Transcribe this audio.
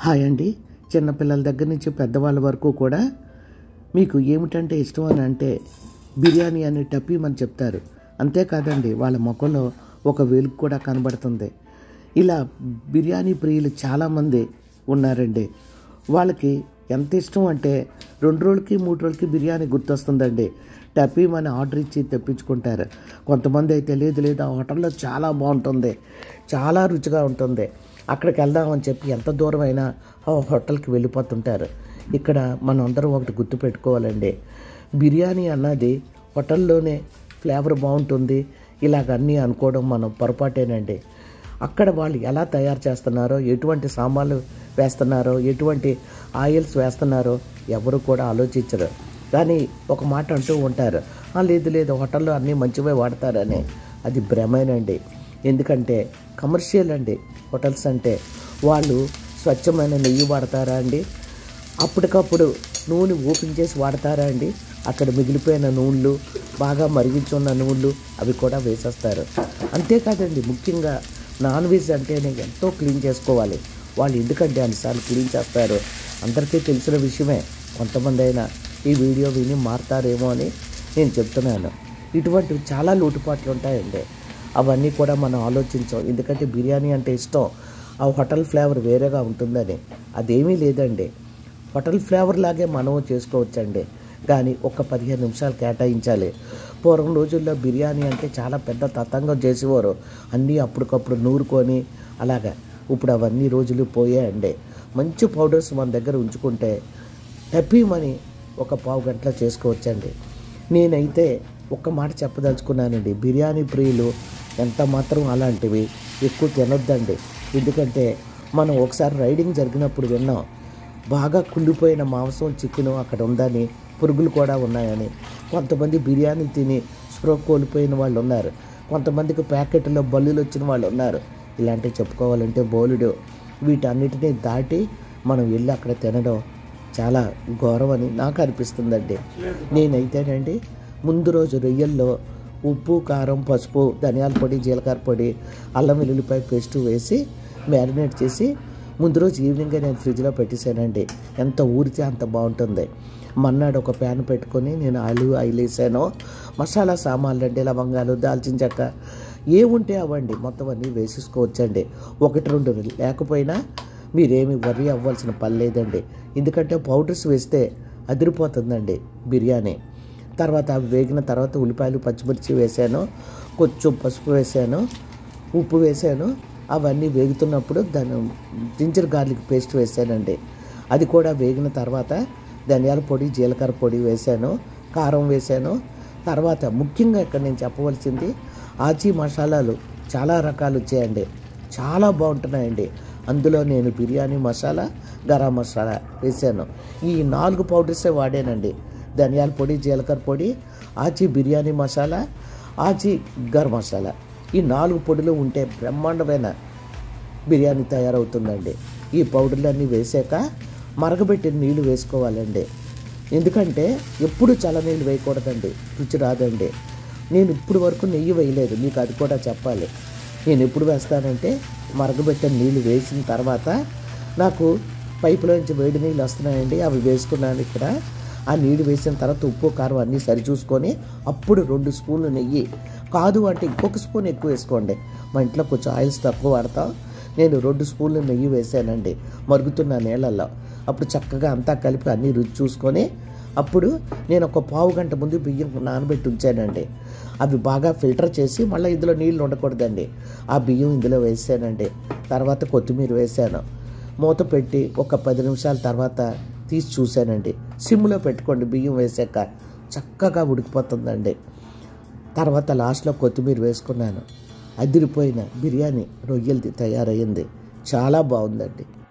hi అండి చిన్నపిల్లల దగ్గర నుంచి పెద్దవాళ్ళ వరకు కూడా మీకు ఏమిటంటే ఇష్టం అని అంటే బిర్యానీ అని టప్పీమని చెప్తారు అంతేకాదండి వాళ్ళ ముఖంలో ఒక వెలుగు కూడా కనబడుతుంది ఇలా బిర్యానీ ప్రియులు చాలామంది ఉన్నారండి వాళ్ళకి ఎంత ఇష్టం అంటే రెండు రోజులకి మూడు రోజులకి బిర్యానీ గుర్తొస్తుందండి టపీమని ఆర్డర్ ఇచ్చి తెప్పించుకుంటారు కొంతమంది అయితే లేదు లేదు ఆ హోటల్లో చాలా బాగుంటుంది చాలా రుచిగా ఉంటుంది అక్కడికి వెళ్దామని చెప్పి ఎంత దూరం అయినా ఆ హోటల్కి వెళ్ళిపోతుంటారు ఇక్కడ మనం అందరం ఒకటి గుర్తుపెట్టుకోవాలండి బిర్యానీ అన్నది హోటల్లోనే ఫ్లేవర్ బాగుంటుంది ఇలాగ అన్నీ అనుకోవడం మనం పొరపాటేనండి అక్కడ వాళ్ళు ఎలా తయారు చేస్తున్నారో ఎటువంటి సామాన్లు వేస్తున్నారో ఎటువంటి ఆయిల్స్ వేస్తున్నారో ఎవరు కూడా ఆలోచించరు కానీ ఒక మాట అంటూ ఉంటారు "ఆ, లేదు లేదు హోటల్లో అన్నీ మంచివే వాడతారని అది భ్రమేనండి ఎందుకంటే కమర్షియల్ అండి హోటల్స్ అంటే వాళ్ళు స్వచ్ఛమైన నెయ్యి వాడతారా అండి అప్పటికప్పుడు నూనె ఓపెన్ చేసి వాడతారా అండి అక్కడ మిగిలిపోయిన నూనెలు బాగా మరిగించున్న నూనెలు అవి కూడా వేసేస్తారు అంతేకాదండి ముఖ్యంగా నాన్ వెజ్ అంటేనే ఎంతో క్లీన్ చేసుకోవాలి వాళ్ళు ఎందుకంటే అన్నిసార్లు క్లీన్ చేస్తారు అందరికీ తెలిసిన విషయమే కొంతమంది అయినా ఈ వీడియో విని మారుతారేమో అని నేను చెప్తున్నాను ఇటువంటివి చాలా లోటుపాట్లు ఉంటాయండి అవన్నీ కూడా మనం ఆలోచించాం ఎందుకంటే బిర్యానీ అంటే ఇష్టం ఆ హోటల్ ఫ్లేవర్ వేరేగా ఉంటుందని అదేమీ లేదండి హోటల్ ఫ్లేవర్ లాగే మనం చేసుకోవచ్చండి కానీ ఒక పదిహేను నిమిషాలు కేటాయించాలి పూర్వం రోజుల్లో బిర్యానీ అంటే చాలా పెద్ద తతంగం చేసేవారు అన్నీ అప్పటికప్పుడు నూరుకొని అలాగా ఇప్పుడు అవన్నీ రోజులు పోయాయండి మంచి పౌడర్స్ మన దగ్గర ఉంచుకుంటే హ్యాపీమని ఒక పావు గంటలో చేసుకోవచ్చండి నేనైతే ఒక్క మాట చెప్పదలుచుకున్నానండి బిర్యానీ ప్రియులు ఎంత మాత్రం అలాంటివి ఎక్కువ తినొద్దండి ఎందుకంటే మనం ఒకసారి రైడింగ్ జరిగినప్పుడు విన్నాం బాగా కుళ్ళిపోయిన మాంసం చికెన్ అక్కడ ఉందని పురుగులు కూడా ఉన్నాయని కొంతమంది బిర్యానీ తిని స్ప్రో కోల్పోయిన వాళ్ళు ఉన్నారు కొంతమందికి ప్యాకెట్లో బల్లులు వచ్చిన వాళ్ళు ఉన్నారు ఇలాంటివి చెప్పుకోవాలంటే బోలుడు వీటన్నిటినీ దాటి మనం వెళ్ళి అక్కడ తినడం చాలా ఘోరం అని నాకు అనిపిస్తుందండి నేనైతేనండి ముందు రోజు రొయ్యల్లో ఉప్పు కారం పసుపు ధనియాల పొడి జీలకర్ర పొడి అల్లం వెల్లుల్లిపాయ పేస్ట్ వేసి మ్యారినేట్ చేసి ముందు రోజు ఈవినింగే నేను ఫ్రిడ్జ్లో పెట్టేశానండి ఎంత ఊరితే అంత బాగుంటుంది మన్నాడు ఒక ప్యాన్ పెట్టుకొని నేను ఆయిల్ ఆయిల్ వేసాను మసాలా సామాన్లు అండి లవంగాలు దాల్చిన చెక్క ఏముంటే అవ్వండి మొత్తం అన్నీ వేసేసుకోవచ్చండి ఒకటి రెండు లేకపోయినా మీరేమి వర్రీ అవ్వాల్సిన పని లేదండి ఎందుకంటే పౌడర్స్ వేస్తే అదిరిపోతుందండి బిర్యానీ తర్వాత అవి వేగిన తర్వాత ఉల్లిపాయలు పచ్చిమిర్చి వేసాను కొంచెం పసుపు వేసాను ఉప్పు వేసాను అవన్నీ వేగుతున్నప్పుడు దాని జింజర్ గార్లిక్ పేస్ట్ వేసానండి అది కూడా వేగిన తర్వాత ధనియాల పొడి జీలకర్ర పొడి వేసాను కారం వేసాను తర్వాత ముఖ్యంగా ఇక్కడ నేను చెప్పవలసింది ఆచి మసాలాలు చాలా రకాలు వచ్చాయండి చాలా బాగుంటున్నాయండి అందులో నేను బిర్యానీ మసాలా గరం మసాలా వేసాను ఈ నాలుగు పౌడర్సే వాడానండి ధనియాల పొడి జీలకర్ర పొడి ఆచి బిర్యానీ మసాలా ఆచి గరం మసాలా ఈ నాలుగు పొడులు ఉంటే బ్రహ్మాండమైన బిర్యానీ తయారవుతుందండి ఈ పౌడర్లన్నీ వేసాక మరగబెట్టిన నీళ్లు వేసుకోవాలండి ఎందుకంటే ఎప్పుడు చల్ల నీళ్ళు వేయకూడదండి రుచి రాదండి నేను ఇప్పుడు వరకు నెయ్యి వేయలేదు మీకు అది కూడా చెప్పాలి నేను ఎప్పుడు వేస్తానంటే మరగబెట్టిన నీళ్ళు వేసిన తర్వాత నాకు పైపులోంచి వేడి నీళ్ళు వస్తున్నాయండి అవి వేసుకున్నాను ఇక్కడ ఆ నీళ్ళు వేసిన తర్వాత ఉప్పు కారం అన్నీ సరిచూసుకొని అప్పుడు రెండు స్పూన్లు నెయ్యి కాదు అంటే ఇంకొక స్పూన్ ఎక్కువ వేసుకోండి మా ఇంట్లో కొంచెం ఆయిల్స్ తక్కువ వాడతాం నేను రెండు స్పూన్లు నెయ్యి వేసానండి మరుగుతున్న నీళ్ళల్లో అప్పుడు చక్కగా అంతా కలిపి అన్నీ రుచి చూసుకొని అప్పుడు నేను ఒక పావు గంట ముందు బియ్యం నానబెట్టి ఉంచానండి అవి బాగా ఫిల్టర్ చేసి మళ్ళీ ఇందులో నీళ్ళు ఉండకూడదండి ఆ బియ్యం ఇందులో వేసానండి తర్వాత కొత్తిమీర వేసాను మూత పెట్టి ఒక పది నిమిషాల తర్వాత తీసి చూశానండి సిమ్లో పెట్టుకోండి బియ్యం వేసాక చక్కగా ఉడికిపోతుందండి తర్వాత లాస్ట్లో కొత్తిమీర వేసుకున్నాను అదిరిపోయిన బిర్యానీ రొయ్యలది తయారయ్యింది చాలా బాగుందండి